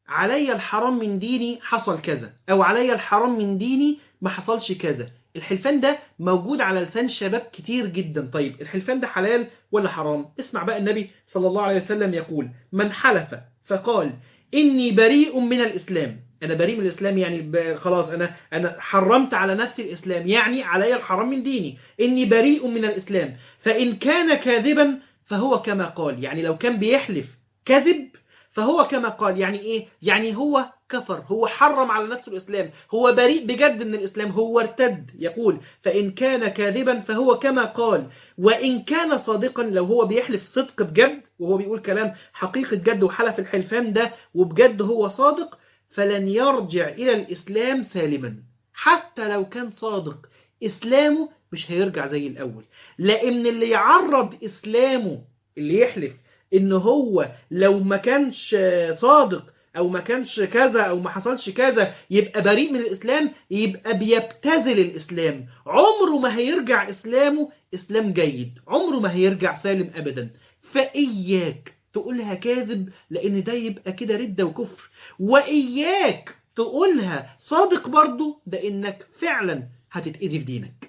علي الحرام من ديني حصل كذا او علي الحرام من ديني ما حصلش كذا الحلفان ده موجود على لسان شباب كتير جدا طيب الحلفان ده حلال ولا حرام اسمع بقى النبي صلى الله عليه وسلم يقول من حلف فقال إني بريء من الإسلام أنا بريء من الإسلام يعني ب- خلاص أنا أنا حرمت على نفسي الإسلام يعني علي الحرام من ديني إني بريء من الإسلام فإن كان كاذبا فهو كما قال يعني لو كان بيحلف كذب فهو كما قال يعني إيه يعني هو كفر هو حرم على نفسه الإسلام هو بريء بجد من الإسلام هو ارتد يقول فإن كان كاذبا فهو كما قال وإن كان صادقا لو هو بيحلف صدق بجد وهو بيقول كلام حقيقة جد وحلف الحلفان ده وبجد هو صادق فلن يرجع إلى الإسلام سالما حتى لو كان صادق إسلامه مش هيرجع زي الأول لأن اللي يعرض إسلامه اللي يحلف إن هو لو ما كانش صادق أو ما كانش كذا أو ما حصلش كذا يبقى بريء من الإسلام يبقى بيبتذل الإسلام عمره ما هيرجع إسلامه إسلام جيد عمره ما هيرجع سالم أبدا فإياك تقولها كاذب لأن ده يبقى كده ردة وكفر وإياك تقولها صادق برضو ده إنك فعلا هتتأذي في دينك